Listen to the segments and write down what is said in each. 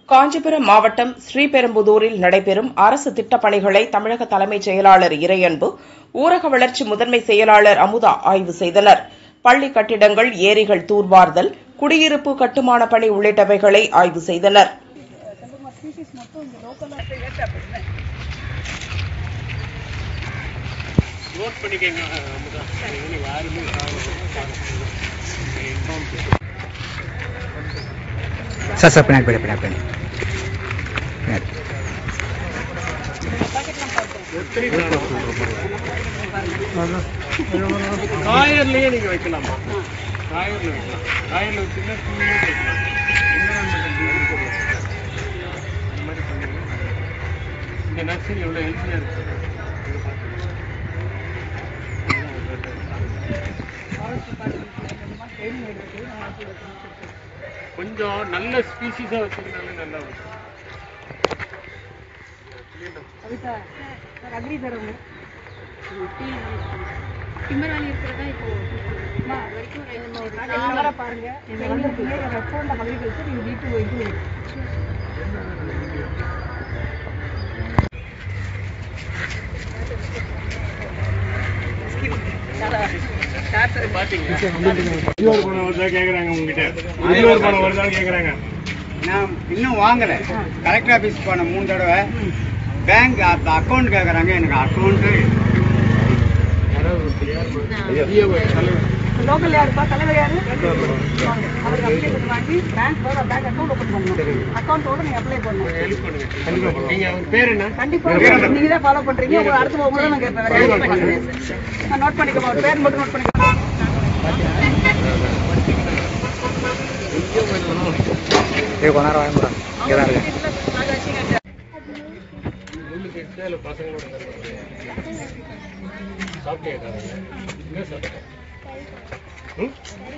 காஞ்சிபுரம் மாவட்டம் ஸ்ரீபெரும்புதூரில் நடைபெறும் அரசு திட்டப் பணிகளை தமிழக தலைமைச் செயலாளர் இறையன்பு ஊரக வளர்ச்சி முதன்மை செயலாளர் அமுதா ஆய்வு செய்தனர் பள்ளி கட்டிடங்கள் ஏரிகள் தூர்வார்தல் குடியிருப்பு கட்டுமான பணி உள்ளிட்டவைகளை ஆய்வு செய்தனர் நோட் பண்ணிக்கங்க அமுதா நீங்க யாருமே சார் சார் பின்னாடி பின்னாடி பின்னாடி பின்னாடி பின்னாடி காயர்லயே நீங்க வைக்கலாமா காயர்ல வைக்கலாம் காயர்ல வச்சீங்கன்னா டூ இயர்ஸ் வைக்கலாம் Environmental beauty சொல்லலாம். இந்த மாதிரி பண்ணீங்கன்னா இந்த நர்சரி எவ்வளவு ஹெல்த்தியா இருக்கு இதை பார்த்துக்கலாம். கொஞ்சம் நல்ல ஸ்பீசிஸா வச்சிருந்தாலே நல்லா இருக்கும் டிம்பர் வேலி இருக்கிறதா இப்போ வரைக்கும் பாருங்க இது வந்து restaurant agriculture you need to இது முதியோர் பணம் வருதா கேக்குறாங்க உங்ககிட்ட முதியோர் பணம் வருதான்னு கேக்குறாங்க நான் இன்னும் வாங்கல கலெக்டர் ஆபீஸ் போன மூணு தடவை பேங்க் அக்கௌண்ட் கேக்குறாங்க எனக்கு அக்கௌண்ட் லோக்கல் யாருப்பா தலைவர் யாரு அவருக்கு அப்ளிகேஷன் வாங்கி பேங்க் போய் பேங்க் அக்கௌண்ட் ஓபன் பண்ணணும் அக்கௌண்ட்டோட நீங்க அப்ளை பண்ணணும் ஹெல்ப் பண்ணுங்க கண்டிப்பா நீங்க அவர் பேர் என்ன கண்டிப்பா நீங்க தான் ஃபாலோ பண்றீங்க உங்க அடுத்த உங்களை தான் நான் கேட்பேன் வேற யாரும் கேட்க மாட்டேன். நான் நோட் பண்ணிக்கோமா ஒரு பேர் மட்டும் நோட் பண்ணிக்கலாம் இது கொஞ்ச நேரம் வாங்க இங்கே தான் இருக்கு உள்ளுக்கு கீழே பசங்களோட சாப்பிட்டே என்ன சாப்பிட்டேன் ம்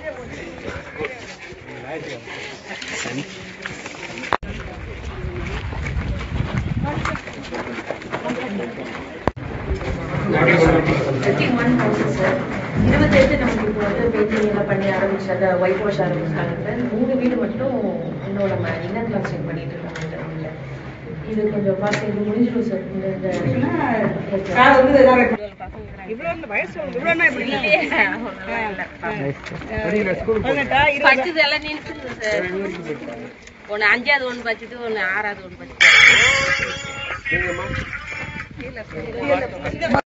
ஃபிஃப்டி ஒன் ஹவுசஸ் சார் இருபத்தெட்டு நமக்கு இப்போ வந்து பெயிண்டிங் எல்லாம் பண்ணி ஆரம்பிச்சாங்க ஒயிட் வாஷ் ஆரம்பிச்சாங்க மூணு வீடு மட்டும் இன்னும் நம்ம இன்னர் கிளாஸ்டிங் பண்ணிட்டு இருக்கோம் இந்த வீட்டுல இது கொஞ்சம் பார்த்து இது முடிஞ்சிடும் சார் இந்த இந்த சார் வந்து ஏதாவது இவ்வளவு இந்த வயசு இவ்வளவுனா இப்படி இல்லையே பதினெட்டா இருபதா? படிச்சது எல்லாம் நின்றுது சார் ஒன்று அஞ்சாவது ஒன்று படிச்சது ஒன்று ஆறாவது ஒன்று படிச்சது நீங்கம்மா